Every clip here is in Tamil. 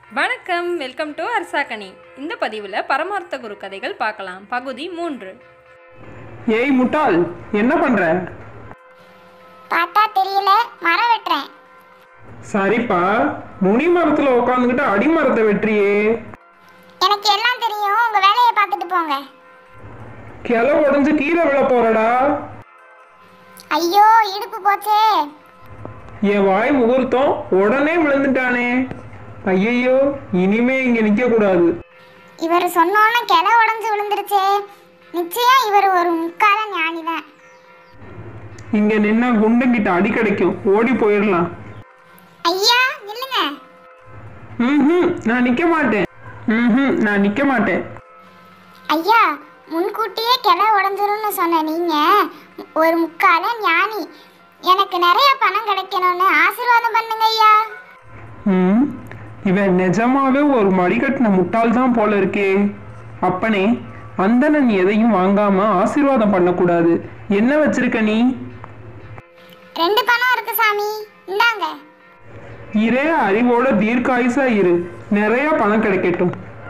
வணக்கம் வெல்கம் டு அர்சாக்கனி இந்த பதிவில் பரமார்த்த குரு கதைகள் பார்க்கலாம் பகுதி மூன்று ஏய் முட்டாள் என்ன பண்ற பார்த்தா தெரியல மரம் வெட்டுறேன் சரிப்பா முனி மரத்துல உட்காந்துக்கிட்டு அடிமரத்தை வெற்றியே எனக்கு எல்லாம் தெரியும் உங்க வேலையை பார்த்துட்டு போங்க கிளை உடஞ்சு கீழே விழ போறடா ஐயோ இடுப்பு போச்சே என் வாய் முகூர்த்தம் உடனே விழுந்துட்டானே ஐயையோ இனிமே இங்க நிக்க கூடாது இவர் சொன்னோன்னு கிளை உடஞ்சு விழுந்துருச்சே நிச்சயம் இவர் ஒரு முக்கால ஞானி தான் இங்க நின்னா குண்டுங்கிட்ட அடி கிடைக்கும் ஓடி போயிடலாம் ஐயா நில்லுங்க ம் நான் நிக்க மாட்டேன் ம் நான் நிக்க மாட்டேன் ஐயா முன்கூட்டியே கிளை உடஞ்சிரும்னு சொன்ன நீங்க ஒரு முக்கால ஞானி எனக்கு நிறைய பணம் கிடைக்கணும்னு ஆசீர்வாதம் பண்ணுங்க ஐயா ம் இவன் நிஜமாவே ஒரு மடிகட்டின முட்டாள் தான் போல இருக்கே அப்பனே அந்தணன் எதையும் வாங்காம ஆசீர்வாதம் பண்ணக்கூடாது என்ன வச்சிருக்க நீ ரெண்டு பணம் இருக்கு சாமி இந்தாங்க இரே அறிவோட தீர்க்காயுசா இரு நிறைய பணம் கிடைக்கட்டும்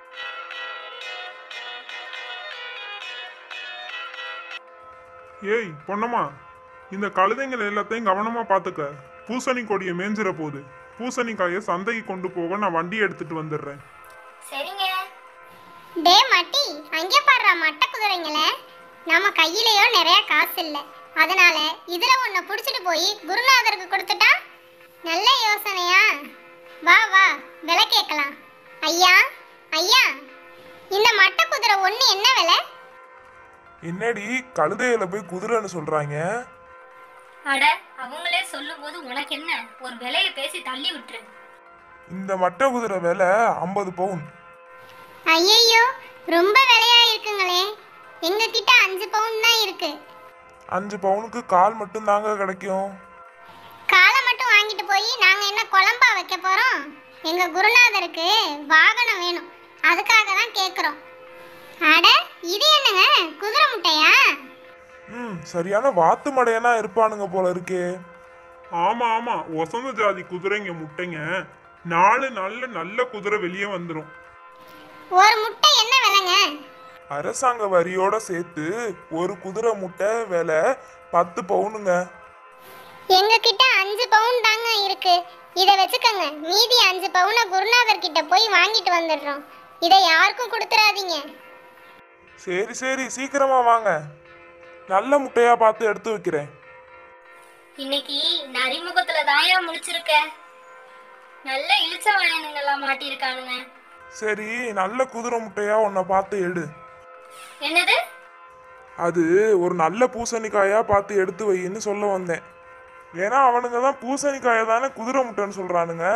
ஏய் பொன்னம்மா இந்த கழுதைங்கள் எல்லாத்தையும் கவனமா பாத்துக்க பூசணி கொடியை மேஞ்சிர போகுது பூசணிக்காயை சந்தைக்கு கொண்டு போக நான் வண்டி எடுத்துட்டு வந்துடுறேன் சரிங்க டே மட்டி அங்கே பாடுற மட்டை குதிரைங்கள நம்ம கையிலயோ நிறைய காசு இல்லை அதனால இதுல ஒன்ன புடிச்சிட்டு போய் குருநாதருக்கு கொடுத்துட்டா நல்ல யோசனையா வா வா விலை கேட்கலாம் ஐயா ஐயா இந்த மட்டை குதிரை ஒண்ணு என்ன விலை என்னடி கழுதையில போய் குதிரைன்னு சொல்றாங்க அட அவங்களே சொல்லும்போது உனக்கு என்ன ஒரு விலையை பேசி தள்ளி விட்டுரு இந்த மட்டை குதிரை விலை ஐம்பது பவுன் ஐயையோ ரொம்ப விலையா இருக்குங்களே எங்க கிட்ட அஞ்சு பவுன் தான் இருக்கு அஞ்சு பவுனுக்கு கால் மட்டும் தாங்க கிடைக்கும் காலை மட்டும் வாங்கிட்டு போய் நாங்க என்ன குழம்பா வைக்க போறோம் எங்க குருநாதருக்கு வாகனம் வேணும் அதுக்காக தான் கேக்குறோம் அட இது என்னங்க குதிரை முட்டையா ம் சரியான வாத்து மடையனா இருப்பானுங்க போல இருக்கே ஆமா ஆமா வசந்த ஜாதி குதிரைங்க முட்டைங்க நாலு நாள்ல நல்ல குதிரை வெளியே வந்துடும் ஒரு முட்டை என்ன விலைங்க அரசாங்க வரியோட சேர்த்து ஒரு குதிரை முட்டை விலை பத்து பவுனுங்க எங்க கிட்ட அஞ்சு பவுன் தாங்க இருக்கு இதை வச்சுக்கோங்க மீதி அஞ்சு பவுனை குருநாதர் கிட்ட போய் வாங்கிட்டு வந்துடுறோம் இதை யாருக்கும் கொடுத்துறாதீங்க சரி சரி சீக்கிரமா வாங்க நல்ல முட்டையா பார்த்து எடுத்து வைக்கிறேன் இன்னைக்கு நரிமுகத்துல தாயா முடிச்சிருக்க நல்ல இழிச்ச வயனுங்கெல்லாம் மாட்டியிருக்கானுங்க சரி நல்ல குதிரை முட்டையா உன்னை பார்த்து எடு என்னது அது ஒரு நல்ல பூசணிக்காயா பார்த்து எடுத்து வைன்னு சொல்ல வந்தேன் ஏன்னா அவனுங்க தான் பூசணிக்காயை தானே குதிரை முட்டைன்னு சொல்றானுங்க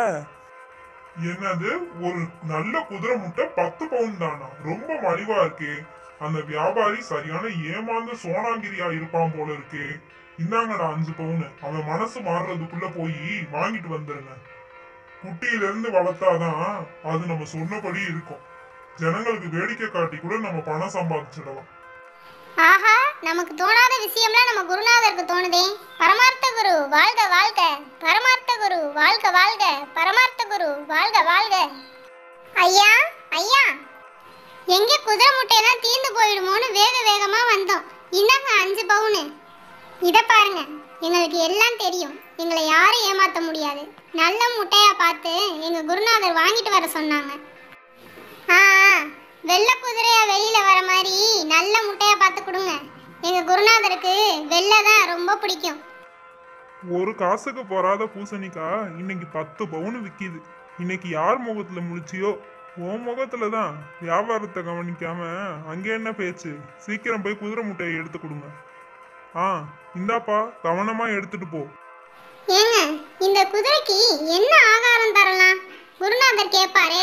என்னது ஒரு நல்ல குதிரை முட்டை பத்து பவுன் தானா ரொம்ப மலிவா இருக்கே அந்த வியாபாரி சரியான ஏமாந்த சோனாங்கிரியா இருப்பான் போல இருக்கே இந்தாங்கடா அஞ்சு பவுன் அவன் மனசு மாறுறதுக்குள்ள போய் வாங்கிட்டு வந்துருங்க குட்டியில இருந்து வளர்த்தாதான் அது நம்ம சொன்னபடி இருக்கும் ஜனங்களுக்கு வேடிக்கை காட்டி கூட நம்ம பணம் சம்பாதிச்சிடலாம் ஆஹா நமக்கு தோணாத விஷயம்லாம் நம்ம குருநாதருக்கு தோணுதே பரமார்த்த குரு வாழ்க வாழ்க பரமார்த்த குரு வாழ்க வாழ்க பரமார்த்த குரு வாழ்க வாழ்க ஐயா ஐயா எங்க குதிரை முட்டையெல்லாம் தீர்ந்து போயிடுமோன்னு வேக வேகமா வந்தோம் இந்தாங்க அஞ்சு பவுனு இத பாருங்க எங்களுக்கு எல்லாம் தெரியும் எங்களை யாரும் ஏமாத்த முடியாது நல்ல முட்டையா பார்த்து எங்க குருநாதர் வாங்கிட்டு வர சொன்னாங்க ஆ ஆ, வெள்ளை குதிரையா வெளியில வர மாதிரி நல்ல முட்டையா பார்த்து கொடுங்க எங்க குருநாதருக்கு வெள்ளை தான் ரொம்ப பிடிக்கும் ஒரு காசுக்கு போறாத பூசணிக்கா இன்னைக்கு பத்து பவுன் விக்கிது இன்னைக்கு யார் முகத்துல முழிச்சியோ உன் முகத்துல தான் வியாபாரத்தை கவனிக்காம அங்க என்ன பேச்சு சீக்கிரம் போய் குதிரை முட்டையை எடுத்து கொடுங்க ஆ இந்தாப்பா கவனமா எடுத்துட்டு போ ஏங்க இந்த குதிரைக்கு என்ன ஆகாரம் தரலாம் குருநாதர் கேட்பாரே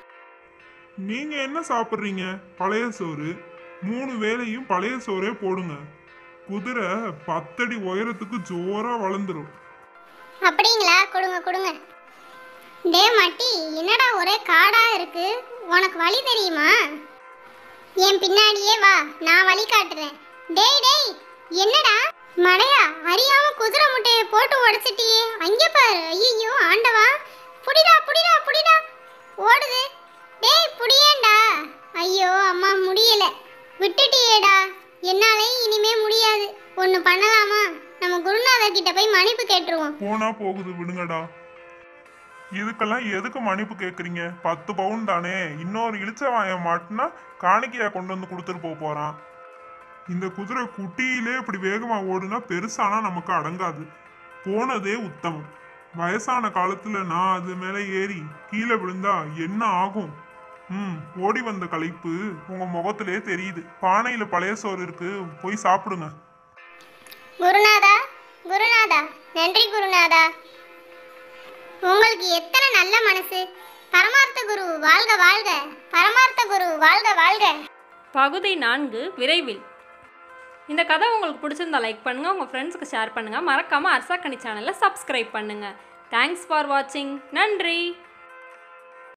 நீங்க என்ன சாப்பிட்றீங்க பழைய சோறு மூணு வேளையும் பழைய சோறே போடுங்க குதிரை பத்தடி உயரத்துக்கு ஜோரா வளர்ந்துரும் அப்படிங்களா கொடுங்க கொடுங்க டே மட்டி என்னடா ஒரே காடா இருக்கு உனக்கு வழி தெரியுமா என் பின்னாடியே வா நான் வழி காட்டுறேன் டேய் டேய் என்னடா மடையா அறியாம குதிரை முட்டையை போட்டு உடைச்சிட்டியே அங்கே பாரு ஐயோ ஆண்டவா புடிடா புடிடா புடிடா ஓடுது ஒன்று பண்ணலாமா நம்ம குருநாதர் கிட்ட போய் மன்னிப்பு கேட்டுருவோம் போனா போகுது விடுங்கடா இதுக்கெல்லாம் எதுக்கு மன்னிப்பு கேக்குறீங்க பத்து பவுன் தானே இன்னொரு இழிச்சவாயம் மாட்டினா காணிக்கையா கொண்டு வந்து கொடுத்துட்டு போக போறான் இந்த குதிரை குட்டியிலே இப்படி வேகமா ஓடுனா பெருசானா நமக்கு அடங்காது போனதே உத்தமம் வயசான காலத்துல நான் அது மேல ஏறி கீழே விழுந்தா என்ன ஆகும் ம் ஓடி வந்த களைப்பு உங்க முகத்திலே தெரியுது பானையில பழைய சோறு இருக்கு போய் சாப்பிடுங்க குருநாதா குருநாதா நன்றி குருநாதா உங்களுக்கு எத்தனை நல்ல மனசு பரமார்த்த குரு வாழ்க வாழ்க பரமார்த்த குரு வாழ்க வாழ்க பகுதி நான்கு விரைவில் இந்த கதை உங்களுக்கு பிடிச்சிருந்தா லைக் பண்ணுங்கள் உங்கள் ஃப்ரெண்ட்ஸுக்கு ஷேர் பண்ணுங்கள் மறக்காமல் அர்சாக்கணி சேனலை சப்ஸ்கிரைப் பண்ணுங்கள் தேங்க்ஸ் ஃபார் வாட்சிங் நன்றி